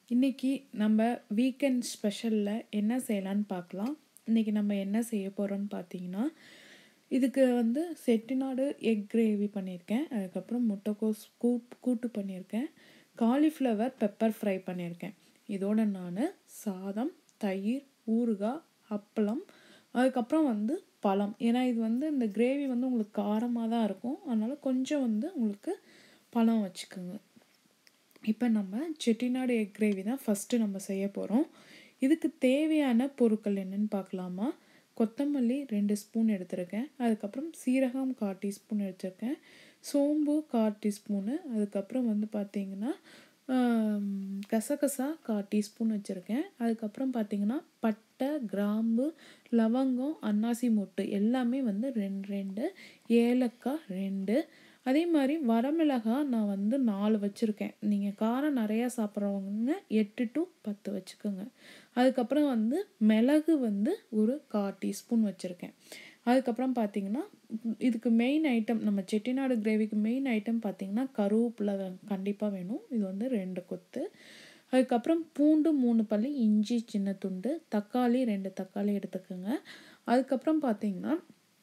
இன்னைக்கு நம்ம வீக்கெண்ட் ஸ்பெஷலில் என்ன செய்யலான்னு பார்க்கலாம் இன்னைக்கு நம்ம என்ன செய்ய போகிறோம்னு பார்த்தீங்கன்னா இதுக்கு வந்து செட்டிநாடு எக் கிரேவி பண்ணியிருக்கேன் அதுக்கப்புறம் முட்டைக்கோஸ் கூட் கூட்டு பண்ணியிருக்கேன் காலிஃப்ளவர் பெப்பர் ஃப்ரை பண்ணியிருக்கேன் இதோட நான் சாதம் தயிர் ஊறுகாய் அப்பளம் அதுக்கப்புறம் வந்து பழம் ஏன்னா இது வந்து இந்த கிரேவி வந்து உங்களுக்கு காரமாக தான் இருக்கும் அதனால் கொஞ்சம் வந்து உங்களுக்கு பழம் வச்சுக்கோங்க இப்போ நம்ம செட்டிநாடு எக் கிரேவி தான் ஃபஸ்ட்டு நம்ம செய்ய போகிறோம் இதுக்கு தேவையான பொருட்கள் என்னென்னு பார்க்கலாமா கொத்தமல்லி ரெண்டு ஸ்பூன் எடுத்திருக்கேன் அதுக்கப்புறம் சீரகம் கால் டீஸ்பூன் எடுத்திருக்கேன் சோம்பு கால் டீஸ்பூனு அதுக்கப்புறம் வந்து பார்த்திங்கன்னா கசகசா கால் டீஸ்பூன் வச்சுருக்கேன் அதுக்கப்புறம் பார்த்திங்கன்னா பட்டை கிராம்பு லவங்கம் அன்னாசி மொட்டு எல்லாமே வந்து ரெண்டு ரெண்டு ஏலக்காய் ரெண்டு அதே மாதிரி வரமிளகாய் நான் வந்து நாலு வச்சுருக்கேன் நீங்கள் காரம் நிறையா சாப்பிட்றவங்க எட்டு டு பத்து வச்சுக்கோங்க அதுக்கப்புறம் வந்து மிளகு வந்து ஒரு கால் டீஸ்பூன் வச்சுருக்கேன் அதுக்கப்புறம் பார்த்திங்கன்னா இதுக்கு மெயின் ஐட்டம் நம்ம செட்டிநாடு கிரேவிக்கு மெயின் ஐட்டம் பார்த்திங்கன்னா கருவேப்பிலை கண்டிப்பாக வேணும் இது வந்து ரெண்டு கொத்து அதுக்கப்புறம் பூண்டு மூணு பல்லி இஞ்சி சின்ன துண்டு தக்காளி ரெண்டு தக்காளி எடுத்துக்கோங்க அதுக்கப்புறம் பார்த்திங்கன்னா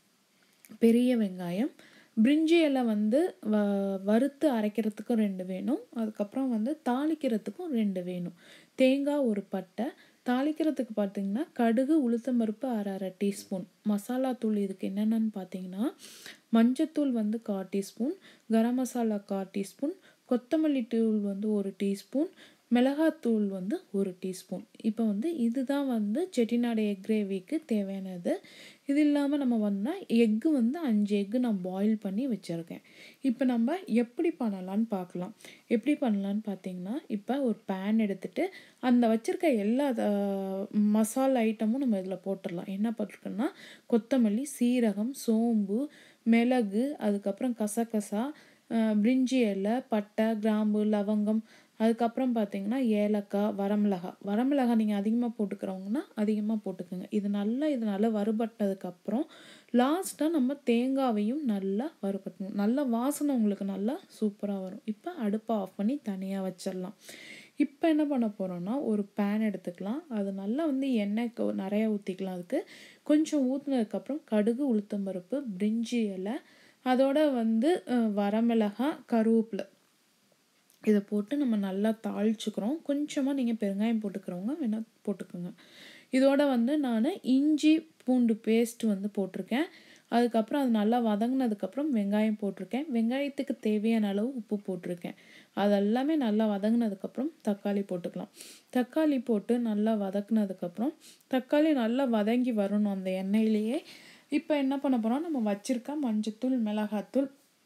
பெரிய வெங்காயம் பிரிஞ்சி இலை வந்து வ வறுத்து அரைக்கிறதுக்கும் ரெண்டு வேணும் அதுக்கப்புறம் வந்து தாளிக்கிறதுக்கும் ரெண்டு வேணும் தேங்காய் ஒரு பட்டை தாளிக்கிறதுக்கு பார்த்திங்கன்னா கடுகு உளுத்தம்பருப்பு அரை அரை டீஸ்பூன் மசாலா தூள் இதுக்கு என்னென்னு பார்த்தீங்கன்னா மஞ்சத்தூள் வந்து கால் டீஸ்பூன் கரம் மசாலா கால் டீஸ்பூன் கொத்தமல்லி தூள் வந்து ஒரு டீஸ்பூன் மிளகாத்தூள் வந்து ஒரு டீஸ்பூன் இப்போ வந்து இதுதான் வந்து செட்டிநாடு எக் கிரேவிக்கு தேவையானது இது இல்லாமல் நம்ம வந்தால் எக்கு வந்து அஞ்சு எக்கு நான் பாயில் பண்ணி வச்சுருக்கேன் இப்போ நம்ம எப்படி பண்ணலான்னு பார்க்கலாம் எப்படி பண்ணலான்னு பார்த்தீங்கன்னா இப்போ ஒரு பேன் எடுத்துகிட்டு அந்த வச்சுருக்க எல்லா மசாலா ஐட்டமும் நம்ம இதில் போட்டுடலாம் என்ன போட்டிருக்கோன்னா கொத்தமல்லி சீரகம் சோம்பு மிளகு அதுக்கப்புறம் கசகசா பிரிஞ்சி இலை பட்டை கிராம்பு லவங்கம் அதுக்கப்புறம் பார்த்தீங்கன்னா ஏலக்காய் வரமிளகாய் வரமிளகாய் நீங்கள் அதிகமாக போட்டுக்கிறவங்கன்னா அதிகமாக போட்டுக்கோங்க இது நல்லா இது நல்லா வறுபட்டதுக்கப்புறம் லாஸ்ட்டாக நம்ம தேங்காவையும் நல்லா வறுபட்டணும் நல்ல வாசனை உங்களுக்கு நல்லா சூப்பராக வரும் இப்போ அடுப்பை ஆஃப் பண்ணி தனியாக வச்சிடலாம் இப்போ என்ன பண்ண போகிறோன்னா ஒரு பேன் எடுத்துக்கலாம் அது நல்லா வந்து எண்ணெய் நிறையா ஊற்றிக்கலாம் அதுக்கு கொஞ்சம் ஊற்றுனதுக்கப்புறம் கடுகு உளுத்தம்பருப்பு பிரிஞ்சி இலை அதோட வந்து வரமிளகாய் கருவேப்பிலை இதை போட்டு நம்ம நல்லா தாளிச்சுக்கிறோம் கொஞ்சமாக நீங்கள் பெருங்காயம் போட்டுக்கிறவங்க வேணால் போட்டுக்கோங்க இதோட வந்து நான் இஞ்சி பூண்டு பேஸ்ட் வந்து போட்டிருக்கேன் அதுக்கப்புறம் அது நல்லா வதங்கினதுக்கப்புறம் வெங்காயம் போட்டிருக்கேன் வெங்காயத்துக்கு தேவையான அளவு உப்பு போட்டிருக்கேன் அதெல்லாமே நல்லா வதங்கினதுக்கப்புறம் தக்காளி போட்டுக்கலாம் தக்காளி போட்டு நல்லா வதக்குனதுக்கப்புறம் தக்காளி நல்லா வதங்கி வரணும் அந்த எண்ணெயிலேயே இப்போ என்ன பண்ண போகிறோம் நம்ம வச்சுருக்க மஞ்சத்தூள் மிளகாத்தூள்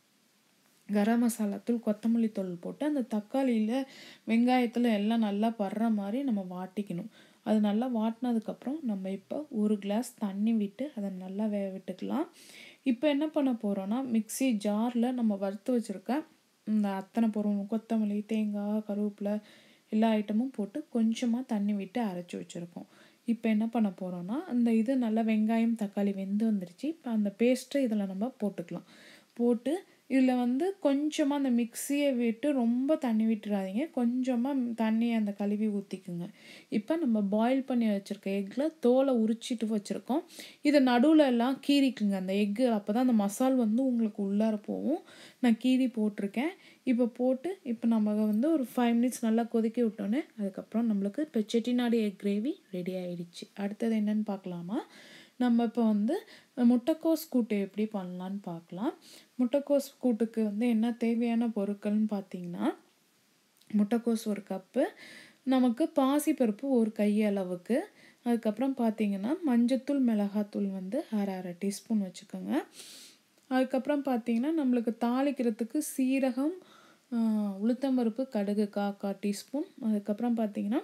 கரம் மசாலாத்தூள் கொத்தமல்லி தூள் போட்டு அந்த தக்காளியில் வெங்காயத்தில் எல்லாம் நல்லா படுற மாதிரி நம்ம வாட்டிக்கணும் அது நல்லா வாட்டினதுக்கப்புறம் நம்ம இப்போ ஒரு கிளாஸ் தண்ணி விட்டு அதை நல்லா வேக விட்டுக்கலாம் இப்போ என்ன பண்ண போகிறோன்னா மிக்சி ஜாரில் நம்ம வறுத்து வச்சுருக்க இந்த அத்தனை பொருள் கொத்தமல்லி தேங்காய் கருவேப்பிலை எல்லா ஐட்டமும் போட்டு கொஞ்சமாக தண்ணி விட்டு அரைச்சி வச்சுருக்கோம் இப்போ என்ன பண்ண போகிறோன்னா அந்த இது நல்லா வெங்காயம் தக்காளி வெந்து வந்துருச்சு இப்போ அந்த பேஸ்ட்டு இதில் நம்ம போட்டுக்கலாம் போட்டு இதில் வந்து கொஞ்சமாக அந்த மிக்சியை விட்டு ரொம்ப தண்ணி விட்டுறாதீங்க கொஞ்சமாக தண்ணி அந்த கழுவி ஊற்றிக்குங்க இப்போ நம்ம பாயில் பண்ணி வச்சுருக்க எக்கில் தோலை உரிச்சிட்டு வச்சுருக்கோம் இதை நடுவில் எல்லாம் கீறிக்குங்க அந்த எக்கு அப்போ தான் அந்த மசால் வந்து உங்களுக்கு உள்ளார போகும் நான் கீறி போட்டிருக்கேன் இப்போ போட்டு இப்போ நம்ம வந்து ஒரு ஃபைவ் மினிட்ஸ் நல்லா கொதிக்க விட்டோன்னே அதுக்கப்புறம் நம்மளுக்கு இப்போ செட்டிநாடு எக் கிரேவி ரெடி ஆகிடுச்சு அடுத்தது என்னென்னு பார்க்கலாமா நம்ம இப்போ வந்து முட்டைக்கோஸ் கூட்டு எப்படி பண்ணலான்னு பார்க்கலாம் முட்டைக்கோஸ் கூட்டுக்கு வந்து என்ன தேவையான பொருட்கள்னு பார்த்தீங்கன்னா முட்டைக்கோஸ் ஒரு கப்பு நமக்கு பாசிப்பருப்பு ஒரு கையளவுக்கு அதுக்கப்புறம் பார்த்தீங்கன்னா மஞ்சத்தூள் மிளகாத்தூள் வந்து அரை அரை டீஸ்பூன் வச்சுக்கோங்க அதுக்கப்புறம் பார்த்தீங்கன்னா நம்மளுக்கு தாளிக்கிறதுக்கு சீரகம் உளுத்தம்பருப்பு கடுகு காக்கா டீஸ்பூன் அதுக்கப்புறம் பார்த்தீங்கன்னா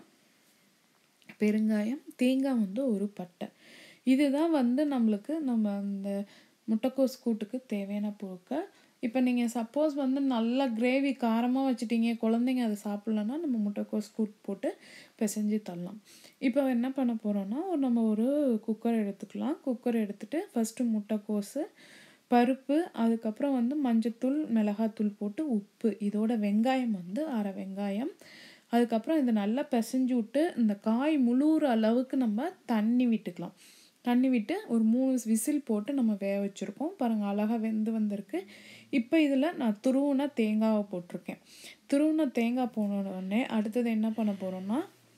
பெருங்காயம் தேங்காய் வந்து ஒரு பட்டை இதுதான் வந்து நம்மளுக்கு நம்ம அந்த முட்டைக்கோஸ் கூட்டுக்கு தேவையான பொருட்கள் இப்போ நீங்கள் சப்போஸ் வந்து நல்லா கிரேவி காரமாக வச்சுட்டீங்க குழந்தைங்க அதை சாப்பிட்லன்னா நம்ம முட்டைக்கோஸ் கூட்டு போட்டு பிசைஞ்சு தரலாம் இப்போ என்ன பண்ண போகிறோன்னா நம்ம ஒரு குக்கர் எடுத்துக்கலாம் குக்கர் எடுத்துகிட்டு ஃபஸ்ட்டு முட்டைக்கோஸு பருப்பு அதுக்கப்புறம் வந்து மஞ்சத்தூள் மிளகாத்தூள் போட்டு உப்பு இதோட வெங்காயம் வந்து அரை வெங்காயம் அதுக்கப்புறம் இதை நல்லா பிசைஞ்சு விட்டு இந்த காய் முழுகிற அளவுக்கு நம்ம தண்ணி விட்டுக்கலாம் தண்ணி விட்டு ஒரு மூணு விசில் போட்டு நம்ம வேக வச்சுருக்கோம் பாருங்கள் அழகாக வெந்து வந்திருக்கு இப்போ இதில் நான் துருவுன தேங்காவை போட்டிருக்கேன் துருவுன தேங்காய் போன உடனே அடுத்தது என்ன பண்ண போகிறோம்னா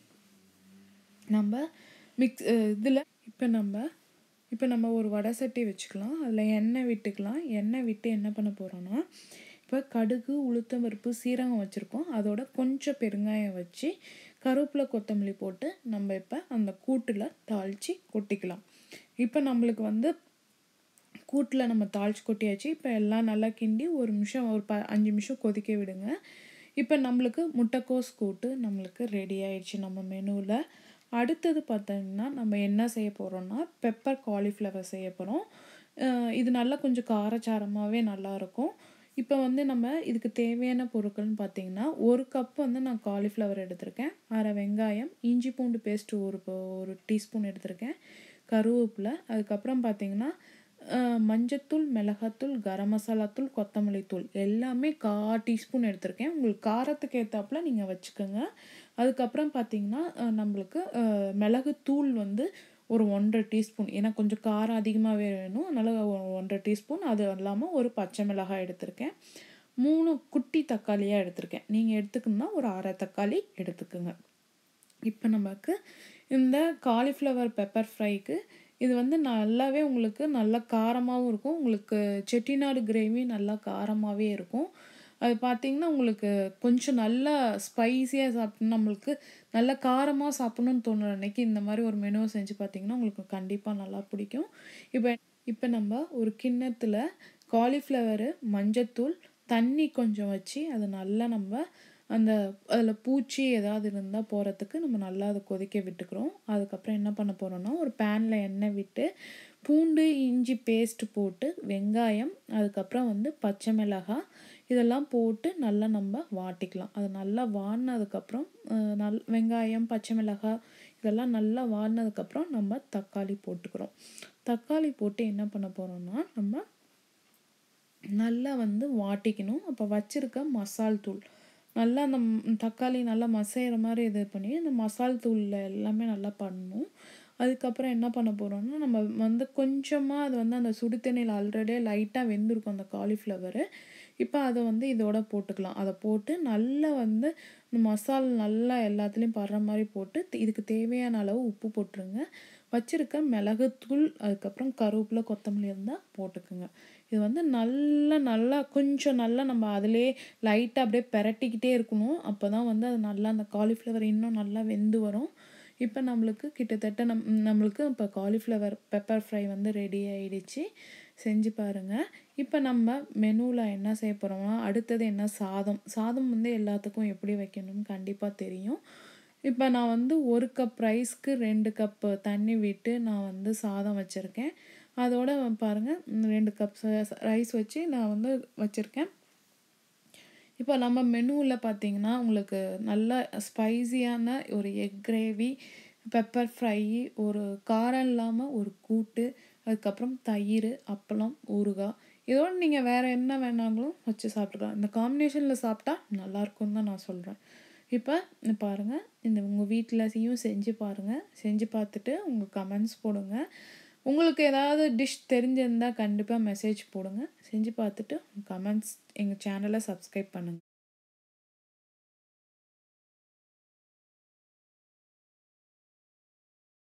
நம்ம மிக்ஸ் இதில் இப்போ நம்ம இப்போ நம்ம ஒரு வடை சட்டி வச்சுக்கலாம் அதில் எண்ணெய் விட்டுக்கலாம் எண்ணெய் விட்டு என்ன பண்ண போகிறோன்னா இப்போ கடுகு உளுத்தம் பருப்பு சீரகம் வச்சுருக்கோம் அதோட கொஞ்சம் பெருங்காயம் வச்சு கருவேப்பிலை கொத்தமல்லி போட்டு நம்ம இப்போ அந்த கூட்டில் தாளித்து கொட்டிக்கலாம் இப்போ நம்மளுக்கு வந்து கூட்டில் நம்ம தாளிச்சு கொட்டியாச்சு இப்போ எல்லாம் நல்லா கிண்டி ஒரு நிமிஷம் ஒரு ப அஞ்சு நிமிஷம் கொதிக்க விடுங்க இப்போ நம்மளுக்கு முட்டைக்கோஸ் கூட்டு நம்மளுக்கு ரெடி ஆயிடுச்சு நம்ம மெனுவில் அடுத்தது பார்த்தீங்கன்னா நம்ம என்ன செய்ய போகிறோம்னா பெப்பர் காலிஃப்ளவர் செய்ய போகிறோம் இது நல்லா கொஞ்சம் காரச்சாரமாகவே நல்லாயிருக்கும் இப்போ வந்து நம்ம இதுக்கு தேவையான பொருட்கள்னு பார்த்தீங்கன்னா ஒரு கப் வந்து நான் காலிஃப்ளவர் எடுத்திருக்கேன் அரை வெங்காயம் இஞ்சி பூண்டு பேஸ்ட்டு ஒரு ஒரு டீஸ்பூன் எடுத்திருக்கேன் கருவேப்பிலை அதுக்கப்புறம் பார்த்தீங்கன்னா மஞ்சத்தூள் மிளகாத்தூள் கரம் மசாலாத்தூள் கொத்தமல்லி தூள் எல்லாமே கா டீஸ்பூன் எடுத்திருக்கேன் உங்களுக்கு காரத்துக்கு ஏற்றாப்புல நீங்கள் வச்சுக்கோங்க அதுக்கப்புறம் பார்த்தீங்கன்னா நம்மளுக்கு மிளகு தூள் வந்து ஒரு ஒன்றரை டீஸ்பூன் ஏன்னா கொஞ்சம் காரம் அதிகமாகவே வேணும் அதனால் ஒன்றரை டீஸ்பூன் அது இல்லாமல் ஒரு பச்சை மிளகாய் எடுத்திருக்கேன் மூணு குட்டி தக்காளியாக எடுத்திருக்கேன் நீங்கள் எடுத்துக்கணுன்னா ஒரு அரை தக்காளி எடுத்துக்கோங்க இப்போ நமக்கு இந்த காலிஃப்ளவர் பெப்பர் ஃப்ரைக்கு இது வந்து நல்லாவே உங்களுக்கு நல்லா காரமாகவும் இருக்கும் உங்களுக்கு செட்டிநாடு கிரேவி நல்லா காரமாகவே இருக்கும் அது பார்த்திங்கன்னா உங்களுக்கு கொஞ்சம் நல்லா ஸ்பைஸியாக சாப்பிட்ணும் நம்மளுக்கு நல்ல காரமாக சாப்பிட்ணுன்னு தோணுற அன்னைக்கு இந்த மாதிரி ஒரு மெனுவை செஞ்சு பார்த்திங்கன்னா உங்களுக்கு கண்டிப்பாக நல்லா பிடிக்கும் இப்போ இப்போ நம்ம ஒரு கிண்ணத்தில் காலிஃப்ளவரு மஞ்சத்தூள் தண்ணி கொஞ்சம் வச்சு அதை நல்லா நம்ம அந்த அதில் பூச்சி ஏதாவது இருந்தால் போகிறதுக்கு நம்ம நல்லா அதை கொதிக்க விட்டுக்கிறோம் அதுக்கப்புறம் என்ன பண்ண போகிறோம்னா ஒரு பேனில் எண்ணெய் விட்டு பூண்டு இஞ்சி பேஸ்ட் போட்டு வெங்காயம் அதுக்கப்புறம் வந்து பச்சை மிளகாய் இதெல்லாம் போட்டு நல்லா நம்ம வாட்டிக்கலாம் அது நல்லா வாடினதுக்கப்புறம் நல் வெங்காயம் பச்சை மிளகாய் இதெல்லாம் நல்லா வாடினதுக்கப்புறம் நம்ம தக்காளி போட்டுக்கிறோம் தக்காளி போட்டு என்ன பண்ண போகிறோம்னா நம்ம நல்லா வந்து வாட்டிக்கணும் அப்போ வச்சுருக்க மசால் தூள் நல்லா அந்த தக்காளி நல்லா மசைகிற மாதிரி இது பண்ணி அந்த மசால் தூளில் எல்லாமே நல்லா பண்ணணும் அதுக்கப்புறம் என்ன பண்ண போகிறோம்னா நம்ம வந்து கொஞ்சமாக அது வந்து அந்த சுடு தண்ணியில் ஆல்ரெடியே லைட்டாக வெந்திருக்கும் அந்த காலிஃப்ளவரு இப்போ அதை வந்து இதோட போட்டுக்கலாம் அதை போட்டு நல்லா வந்து மசால் நல்லா எல்லாத்துலேயும் படுற மாதிரி போட்டு இதுக்கு தேவையான அளவு உப்பு போட்டுருங்க வச்சுருக்க மிளகுத்தூள் அதுக்கப்புறம் கருவேப்பிலை கொத்தமல்லி இருந்தால் போட்டுக்குங்க இது வந்து நல்லா நல்லா கொஞ்சம் நல்லா நம்ம அதிலே லைட்டாக அப்படியே பெரட்டிக்கிட்டே இருக்கணும் அப்போ தான் வந்து அது நல்லா அந்த காலிஃப்ளவர் இன்னும் நல்லா வெந்து வரும் இப்போ நம்மளுக்கு கிட்டத்தட்ட நம் நம்மளுக்கு இப்போ காலிஃப்ளவர் பெப்பர் ஃப்ரை வந்து ரெடி ஆயிடுச்சு செஞ்சு பாருங்கள் இப்போ நம்ம மெனுவில் என்ன செய்ய போகிறோம்னா அடுத்தது என்ன சாதம் சாதம் வந்து எல்லாத்துக்கும் எப்படி வைக்கணும்னு கண்டிப்பாக தெரியும் இப்போ நான் வந்து ஒரு கப் ரைஸ்க்கு ரெண்டு கப்பு தண்ணி விட்டு நான் வந்து சாதம் வச்சுருக்கேன் அதோட பாருங்கள் ரெண்டு கப் ரைஸ் வச்சு நான் வந்து வச்சுருக்கேன் இப்போ நம்ம மெனுவில் பார்த்தீங்கன்னா உங்களுக்கு நல்ல ஸ்பைசியான ஒரு எக் கிரேவி பெப்பர் ஃப்ரை ஒரு காரம் இல்லாமல் ஒரு கூட்டு அதுக்கப்புறம் தயிர் அப்பளம் ஊறுகாய் இதோடு நீங்கள் வேறு என்ன வேணாங்களும் வச்சு சாப்பிட்டுக்கலாம் இந்த காம்பினேஷனில் சாப்பிட்டா நல்லாயிருக்கும்னு தான் நான் சொல்கிறேன் இப்போ பாருங்கள் இந்த உங்கள் வீட்டிலையும் செஞ்சு பாருங்கள் செஞ்சு பார்த்துட்டு உங்கள் கமெண்ட்ஸ் போடுங்க உங்களுக்கு ஏதாவது டிஷ் தெரிஞ்சிருந்தால் கண்டிப்பாக மெசேஜ் போடுங்க செஞ்சு பார்த்துட்டு கமெண்ட்ஸ் எங்கள் சேனலை சப்ஸ்கிரைப் பண்ணுங்கள்